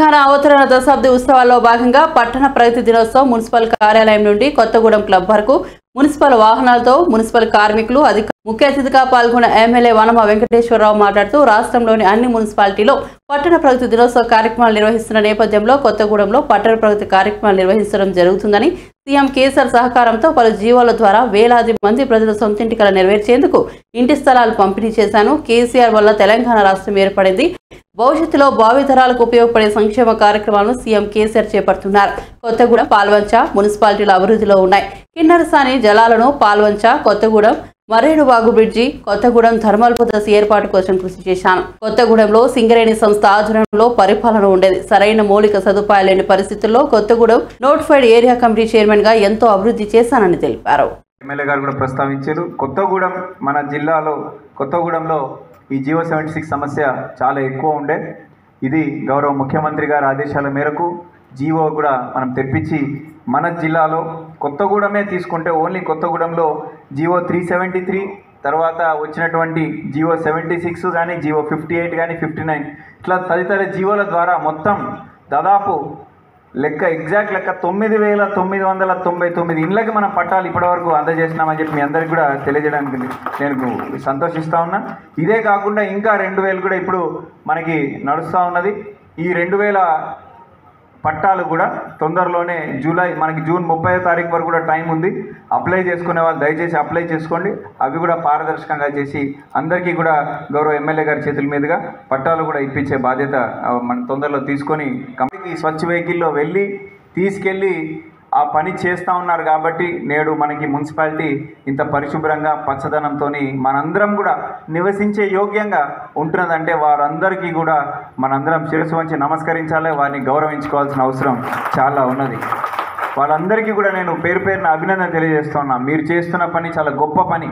తెలంగాణ అవతరణ దశాబ్ది ఉత్సవాల్లో భాగంగా పట్టణ ప్రగతి దినోత్సవం మున్సిపల్ కార్యాలయం నుండి కొత్తగూడెం క్లబ్ వరకు మున్సిపల్ వాహనాలతో మున్సిపల్ కార్మికులు అధిక ముఖ్య అతిథిగా పాల్గొన్న ఎమ్మెల్యే వనమ వెంకటేశ్వరరావు మాట్లాడుతూ రాష్ట్రంలోని అన్ని మున్సిపాలిటీలో పట్టణ ప్రగతి దినోత్సవ కార్యక్రమాలు నిర్వహిస్తున్న నేపథ్యంలో కొత్తగూడెంలో పట్టణ ప్రగతి కార్యక్రమాలు నిర్వహించడం జరుగుతుందని సీఎం కేసీఆర్ సహకారంతో పలు జీవోల ద్వారా వేలాది మంది ప్రజల సొంతింటి కల నెరవేర్చేందుకు ఇంటి స్థలాలు పంపిణీ చేశాను కేసీఆర్ వల్ల తెలంగాణ రాష్ట్రం ఏర్పడింది భవిష్యత్తులో భావితరాలకు ఉపయోగపడే సంక్షేమ కార్యక్రమాలను సీఎం కేసీఆర్ చేపడుతున్నారు కొత్తగూడెం పాల్వంచ మున్సిపాలిటీల అభివృద్ధిలో ఉన్నాయి కిన్నరసాని జలాలను పాల్వంచ కొత్తగూడెం మరేడువాగు బ్రిడ్జి కొత్తగూడెం థర్మల్ పద్ధతి ఏర్పాటు కోసం కృషి చేశాను కొత్తగూడెంలో సింగరేణి సంస్థ ఆధ్వర్యంలో పరిపాలన ఉండేది సరైన మౌలిక సదుపాయాలు లేని పరిస్థితుల్లో Kothagudem notified area committee chairman గా ఎంతో అభివృద్ధి చేశానని తెలిపారు ఎమ్మెల్యే గారు కూడా ప్రస్తావించారు కొత్తగూడెం మన జిల్లాలో కొత్తగూడెంలో ఈ జియో సెవెంటీ సిక్స్ సమస్య చాలా ఎక్కువ ఉండే ఇది గౌరవ ముఖ్యమంత్రి గారి ఆదేశాల మేరకు జీవో కూడా మనం తెప్పించి మన జిల్లాలో కొత్తగూడెమే తీసుకుంటే ఓన్లీ కొత్తగూడెంలో జియో త్రీ సెవెంటీ త్రీ తర్వాత వచ్చినటువంటి జియో సెవెంటీ సిక్స్ కానీ జియో ఫిఫ్టీ ఎయిట్ కానీ ఫిఫ్టీ నైన్ ఇట్లా తదితర జీవోల ద్వారా మొత్తం దాదాపు లెక్క ఎగ్జాక్ట్ లెక్క తొమ్మిది వేల తొమ్మిది వందల తొంభై తొమ్మిది ఇండ్లకి మనం పట్టాలు ఇప్పటివరకు అందజేసినామని చెప్పి మీ అందరికి కూడా తెలియజేయడానికి నేను సంతోషిస్తా ఉన్నా ఇదే కాకుండా ఇంకా రెండు వేలు కూడా ఇప్పుడు మనకి నడుస్తూ ఉన్నది ఈ రెండు వేల పట్టాలు కూడా తొందరలోనే జూలై మనకి జూన్ ముప్పై తారీఖు వరకు కూడా టైం ఉంది అప్లై చేసుకునే వాళ్ళు దయచేసి అప్లై చేసుకోండి అవి కూడా పారదర్శకంగా చేసి అందరికీ కూడా గౌరవ ఎమ్మెల్యే గారి చేతుల మీదుగా పట్టాలు కూడా ఇప్పించే బాధ్యత ఆ, మన తొందరలో తీసుకొని కంపెనీ స్వచ్ఛ వెహికల్లో వెళ్ళి తీసుకెళ్ళి ఆ పని చేస్తూ ఉన్నారు కాబట్టి నేడు మనకి మున్సిపాలిటీ ఇంత పరిశుభ్రంగా పచ్చదనంతో మనందరం కూడా నివసించే యోగ్యంగా ఉంటున్నదంటే వారందరికీ కూడా మనందరం శిరస్సు వంచి నమస్కరించాలి వారిని గౌరవించుకోవాల్సిన అవసరం చాలా ఉన్నది వాళ్ళందరికీ కూడా నేను పేరు పేరున అభినందన తెలియజేస్తున్నా మీరు చేస్తున్న పని చాలా గొప్ప పని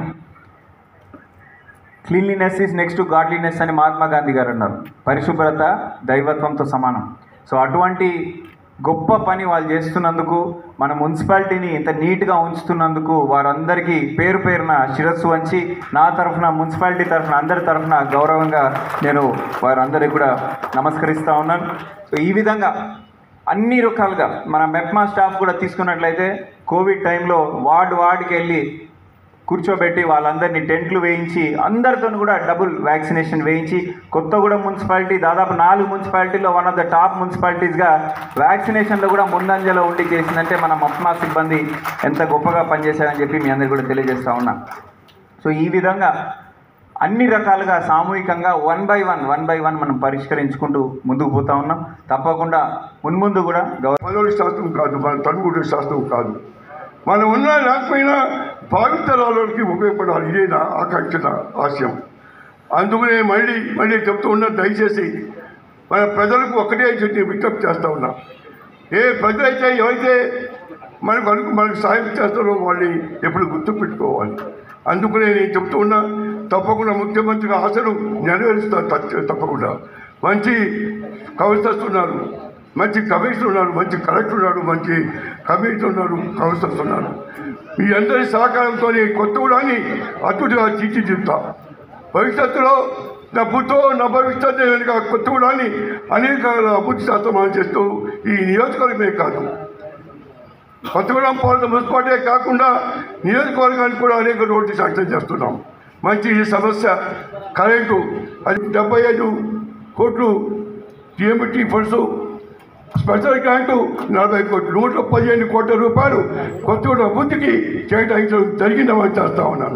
cleanliness is next to godliness అని మహాత్మా గాంధీ గారు అన్నారు పరిశుభ్రత దైవత్వంతో సమానం సో అటువంటి గొప్ప పని వాళ్ళు చేస్తున్నందుకు మన మున్సిపాలిటీని ఇంత నీట్గా ఉంచుతున్నందుకు వారందరికీ పేరు పేరున శిరస్సు వంచి నా తరఫున మున్సిపాలిటీ తరఫున అందరి తరఫున గౌరవంగా నేను వారందరికీ కూడా నమస్కరిస్తూ ఉన్నాను సో ఈ విధంగా అన్ని రకాలుగా మన మెప్మా స్టాఫ్ కూడా తీసుకున్నట్లయితే కోవిడ్ టైంలో వార్డు వార్డుకి వెళ్ళి కూర్చోబెట్టి వాళ్ళందరినీ టెంట్లు వేయించి అందరితో కూడా డబుల్ వ్యాక్సినేషన్ వేయించి కొత్తగూడెం మున్సిపాలిటీ దాదాపు నాలుగు మున్సిపాలిటీలో వన్ ఆఫ్ ద టాప్ మున్సిపాలిటీస్గా వ్యాక్సినేషన్లో కూడా ముందంజలో ఉండి చేసిందంటే మన మప్మా సిబ్బంది ఎంత గొప్పగా పనిచేశారని చెప్పి మీ అందరికీ కూడా తెలియజేస్తా ఉన్నా సో ఈ విధంగా అన్ని రకాలుగా సామూహికంగా one by one one by one మనం పరిష్కరించుకుంటూ ముందుకు పోతా ఉన్నాం తప్పకుండా మున్ముందు కూడా గౌరవ పదవి శాస్త్రం కాదు మన తనుగుడు శాస్త్రం కాదు మనం ఉన్నా లేకపోయినా భావితరాలకి ఉపయోగపడాలి ఇదే నా ఆకాంక్ష నా ఆశయం అందుకనే మళ్ళీ మళ్ళీ చెప్తూ ఉన్నా దయచేసి మన ప్రజలకు ఒకటే చెప్పి విజ్ఞప్తి చేస్తూ ఉన్నా ఏ ప్రజలైతే ఎవరైతే మనకు అనుకు మనకు సాయం చేస్తారో వాళ్ళని ఎప్పుడు గుర్తు పెట్టుకోవాలి అందుకనే నేను చెప్తూ ఉన్నా తప్పకుండా ముఖ్యమంత్రి ఆశలు నెరవేరుస్తారు తప్ప- తప్పకుండా మంచి కవితస్ ఉన్నారు మంచి కమిషనర్ ఉన్నారు మంచి కలెక్టర్ ఉన్నాడు మంచి కమిషనర్ ఉన్నారు కౌన్సిలర్స్ ఉన్నారు మీ అందరి సహకారంతో కొత్తగూడాన్ని అద్భుతంగా తీర్చిదిద్దుతా భవిష్యత్తులో డబ్బుతో నా భవిష్యత్తు వెనుక కొత్తగూడాన్ని అనేక అభివృద్ధి శాస్త్రం చేస్తూ ఈ నియోజకవర్గమే కాదు కొత్తగూడెం పౌర మున్సిపాలిటీ కాకుండా నియోజకవర్గానికి కూడా అనేక రోడ్లు శాంక్షన్ చేస్తున్నాం మంచి ఈ సమస్య కరెంటు అది డెబ్బై ఐదు కోట్లు టీఎంటీ ఫండ్స్ స్పెషల్ గ్రాంటు నలభై కోట్లు నూట పదిహేను కోట్ల రూపాయలు కొత్తగూడెం అభివృద్ధికి కేటాయించడం జరిగిందని చేస్తా ఉన్నాను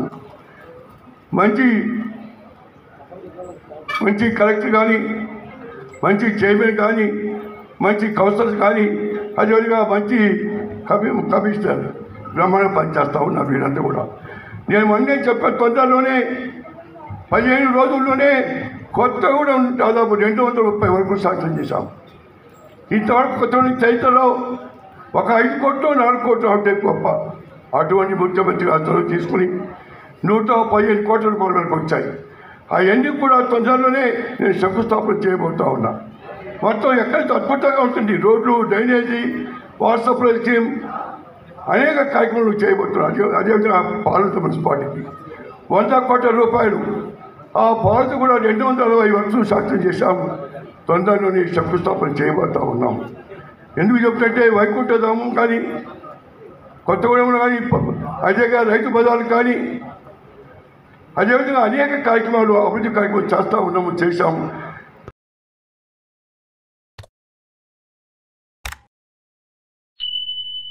మంచి మంచి కలెక్టర్ కానీ మంచి చైర్మన్ కానీ మంచి కౌన్సిలర్స్ కానీ అదేవిధంగా మంచి కమి కమిషనర్ బ్రహ్మాండ పనిచేస్తూ ఉన్నారు వీరంతా కూడా నేను మొన్నే చెప్పిన తొందరలోనే పదిహేను రోజుల్లోనే కొత్త కూడా దాదాపు రెండు వందల ముప్పై వరకు శాంక్షన్ చేశాం ఇంతవరకు కొత్త చరిత్రలో ఒక ఐదు కోట్లు నాలుగు కోట్లు అంటే గొప్ప అటువంటి ముఖ్యమంత్రి అతను తీసుకుని నూట పదిహేను కోట్ల రూపాయల వరకు వచ్చాయి అవన్నీ కూడా తొందరలోనే నేను శంకుస్థాపన చేయబోతా ఉన్నా మొత్తం ఎక్కడైతే అద్భుతంగా ఉంటుంది రోడ్లు డ్రైనేజీ వాటర్ సప్లై స్కీమ్ అనేక కార్యక్రమాలు చేయబోతున్నారు అదే అదేవిధంగా పాలన మున్సిపాలిటీకి వంద కోట్ల రూపాయలు ఆ పాలన కూడా రెండు వందల అరవై వరకు శాంక్షన్ చేశాము తొందరలోనే శంకుస్థాపన చేయబోతా ఉన్నాం ఎందుకు చెప్తుంటే వైకుంఠధామం కానీ కొత్తగూడెంలో కానీ అదేగా రైతు బజార్లు కానీ అదేవిధంగా అనేక కార్యక్రమాలు అభివృద్ధి కార్యక్రమాలు చేస్తూ ఉన్నాము చేశాము